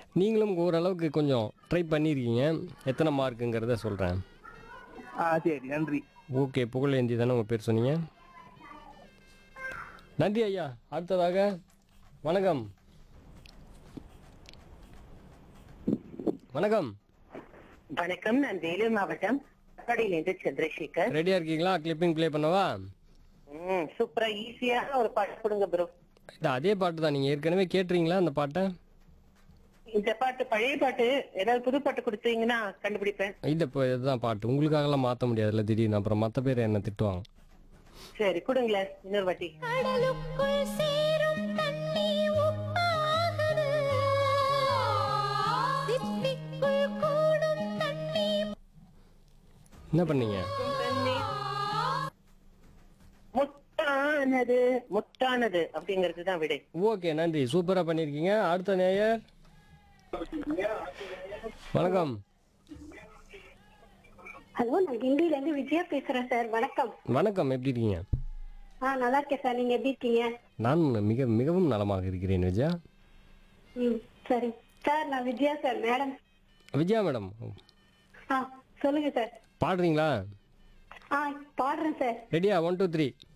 நீங்களும் ஓரளவுக்கு கொஞ்சம் ட்ரை பண்ணியிருக்கீங்க எத்தனை மார்க்குங்கிறத சொல்கிறேன் ஆ சரி நன்றி ஓகே புகழேந்தி தானே உங்கள் பேர் சொன்னீங்க நன்றி ஐயா அடுத்ததாக வணக்கம் வணக்கம் வணக்கம் நான் வேலூர் மாவட்டம் கடையிலிருந்து சந்திரசேகர் ரெடியாக இருக்கீங்களா கிளிப்பிங் ப்ளே பண்ணவா ம் சூப்பரா ஈஸியா ஒரு பாட்டு கொடுங்க ப்ரோ இது அதே பாட்டு தான் நீங்கள் ஏற்கனவே கேட்டுறீங்களா அந்த பாட்டை இந்த பாட்டு பழைய பாட்டு ஏதாவது புது பாட்டு கொடுத்தீங்கன்னா கண்டுபிடிப்பேன் இந்த இப்போ இதுதான் பாட்டு உங்களுக்காகலாம் மாற்ற முடியாதுல்ல திடீர்னு அப்புறம் மற்ற பேர் என்ன திட்டுவாங்க சரி கொடுங்களேன் இன்னொரு வாட்டி கடலுக்குள் சேரும் தண்ணீர் உப்பாகுது சிப்பிக்குள் கூடும் தண்ணீர் என்ன பண்ணீங்க முத்தானது முத்தானது அப்படிங்கிறது தான் விடை ஓகே நன்றி சூப்பராக பண்ணியிருக்கீங்க அடுத்த நேயர் வணக்கம் ஹலோ நான் கிண்டில இருந்து விஜயா பேசுறேன் சார் வணக்கம் வணக்கம் எப்படி இருக்கீங்க ஆ நல்லா இருக்கேன் சார் நீங்க எப்படி இருக்கீங்க நான் மிக மிகவும் நலமாக இருக்கிறேன் விஜயா ம் சரி சார் நான் Vijaya sir madam Vijaya madam ஆ சொல்லுங்க சார் பாடுறீங்களா ஆ பாடுறேன் சார் ரெடியா ஒன் டூ த்ரீ